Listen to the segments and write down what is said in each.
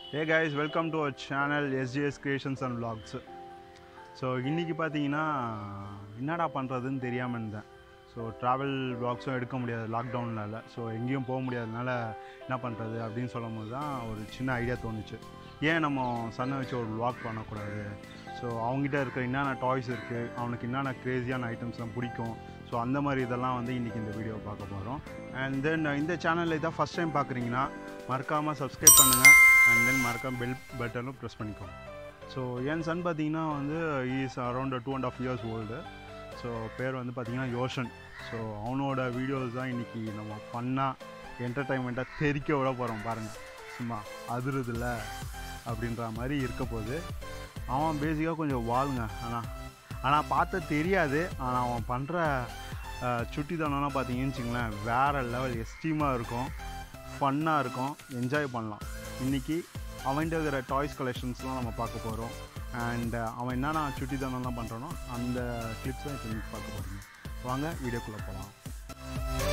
Hey guys welcome to our channel SGS creations and vlogs so இன்றைக்கி பார்த்தீங்கன்னா என்னடா பண்ணுறதுன்னு தெரியாமல் இருந்தேன் ஸோ ட்ராவல் vlogsம் எடுக்க முடியாது லாக்டவுனில் இல்லை ஸோ எங்கேயும் போக முடியாதனால என்ன பண்ணுறது அப்படின்னு சொல்லும் போது தான் ஒரு சின்ன ஐடியா தோணுச்சு ஏன் நம்ம சன்னை வச்சு ஒரு vlog பண்ணக்கூடாது ஸோ அவங்ககிட்ட இருக்கிற என்னென்ன டாய்ஸ் இருக்குது அவனுக்கு என்னென்ன க்ரேஸியான ஐட்டம்ஸ்லாம் பிடிக்கும் ஸோ அந்த மாதிரி இதெல்லாம் வந்து இன்றைக்கி இந்த வீடியோ பார்க்க போகிறோம் அண்ட் தென் இந்த சேனலில் இதான் ஃபஸ்ட் டைம் பார்க்குறீங்கன்னா மறக்காமல் சப்ஸ்கிரைப் பண்ணுங்கள் அண்ட் தென் மறக்காம பெல் பட்டனும் ப்ரெஸ் பண்ணிக்கோங்க ஸோ என் சன் பார்த்தீங்கன்னா வந்து is around two and half years old so பேர் வந்து பார்த்தீங்கன்னா யோஷன் ஸோ அவனோட வீடியோஸ் தான் இன்றைக்கி நம்ம ஃபன்னாக என்டர்டைன்மெண்ட்டாக தெரிக்க விட போகிறோம் பாருங்கள் சும்மா அதிருதில்ல அப்படின்ற மாதிரி இருக்க போகுது அவன் பேசிக்காக கொஞ்சம் வாளுங்க ஆனால் ஆனால் பார்த்த தெரியாது ஆனால் அவன் பண்ணுற சுட்டித்தனம்லாம் பார்த்தீங்கன்னு வச்சுங்களேன் வேறு லெவல் எஸ்டீமாக இருக்கும் ஃபன்னாக இருக்கும் என்ஜாய் பண்ணலாம் இன்றைக்கி அவன்கிட்ட இருக்கிற டாய்ஸ் கலெக்ஷன்ஸ்லாம் நம்ம பார்க்க போகிறோம் அண்ட் அவன் என்னென்ன சுட்டித்தனம்லாம் பண்ணுறானோ அந்த கிளிப்ஸ் தான் இப்போ இன்னைக்கு பார்க்க போகிறோம் வாங்க வீடியோக்குள்ளே போகலாம்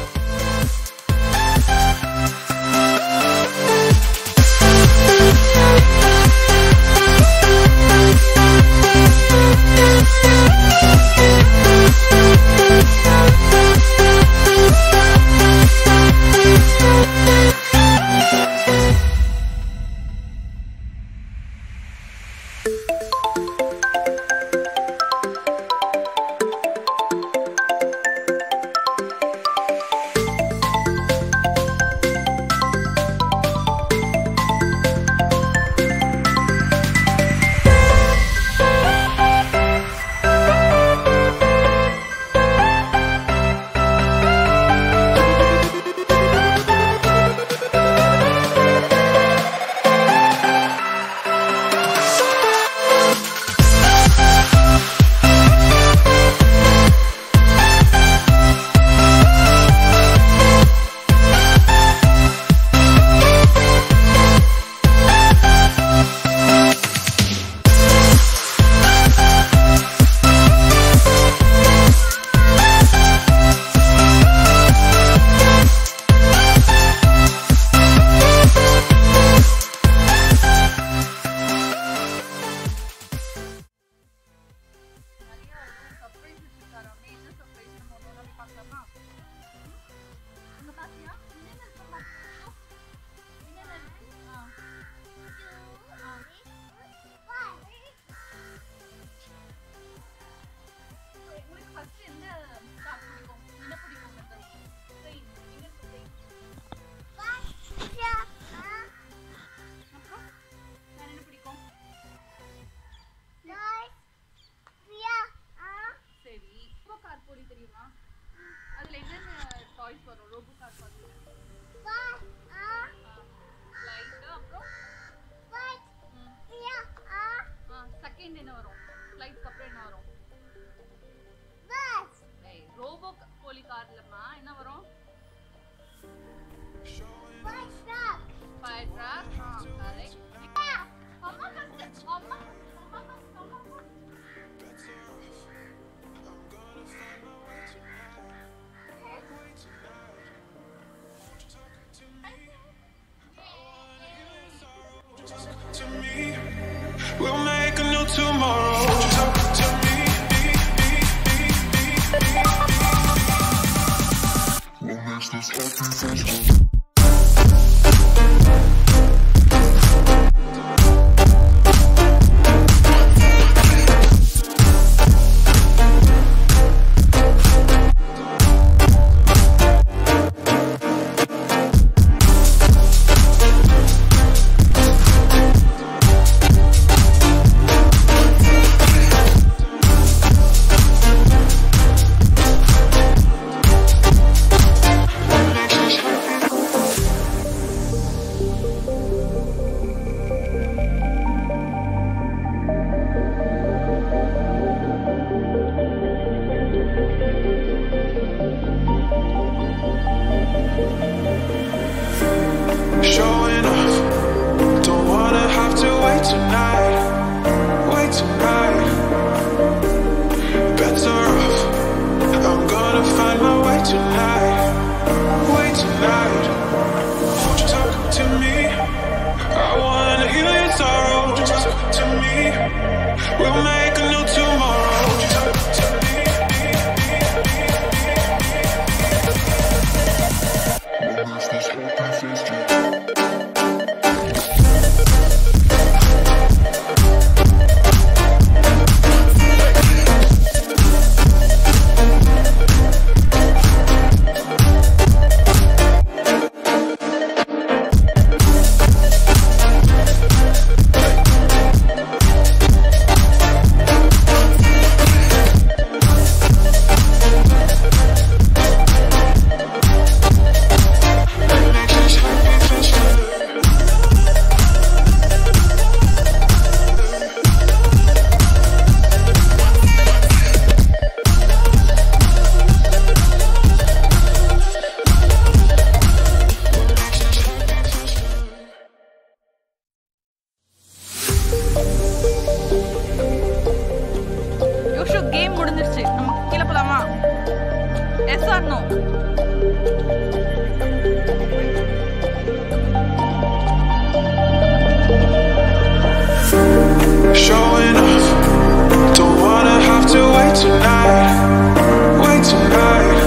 நிறைய சர்ப்ரைஸ் வச்சிருக்காராமே என்ன சர்ப்ரைஸ் நம்ம ஒன்று ஒன்றா பார்க்கலாமா அங்கே பார்த்தியா என்னென்ன இருக்கு பார்த்து என்னென்ன இருக்கு ஆ ஆ உங்களுக்கு ஃபர்ஸ்ட் எந்த கார் பிடிக்கும் என்ன பிடிக்கும் அந்த ட்ரெயின் எங்க இருக்கு ட்ரெயின் அப்புறம் வேற என்ன பிடிக்கும் சரி ரோபோ கார் போடி தெரியுமா அதுல என்னென்ன டாய்ஸ் வரும் ரோபோ கார் பாத்தீங்கன்னா லைட் அப்புறம் செகண்ட் என்ன வரும் லைட்க்கு அப்புறம் என்ன வரும் ஏய் ரோபோ போலி கார்லமா என்ன வரும் ஃபயர் ட்ராக் கரெக்ட் அம்மா ஃபர்ஸ்ட் அம்மா அம்மா first, அம்மா first. to me. We'll make a new tomorrow. Talk to me. What makes this happy face? What makes this happy We'll make a new tomorrow. Won't you talk to me? What makes this happy face to makes this happy face to யோஷு game முடிஞ்சிருச்சு நம்ம கீழே போலாமா yes or no showing off. Don't wanna have to wait tonight. Wait tonight.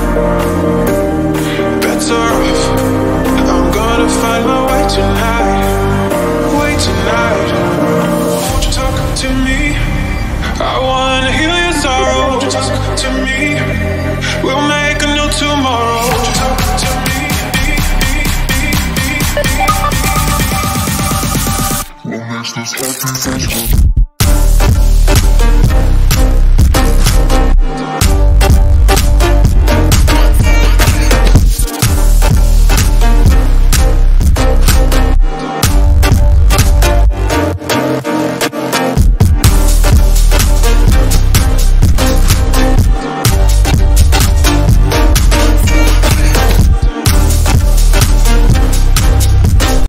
Better off. I'm gonna find my way tonight. Wait tonight. Won't you talk to me? I wanna heal your sorrow. Won't you talk to me? We'll make a new tomorrow. Won't you talk to me? What makes this happy face?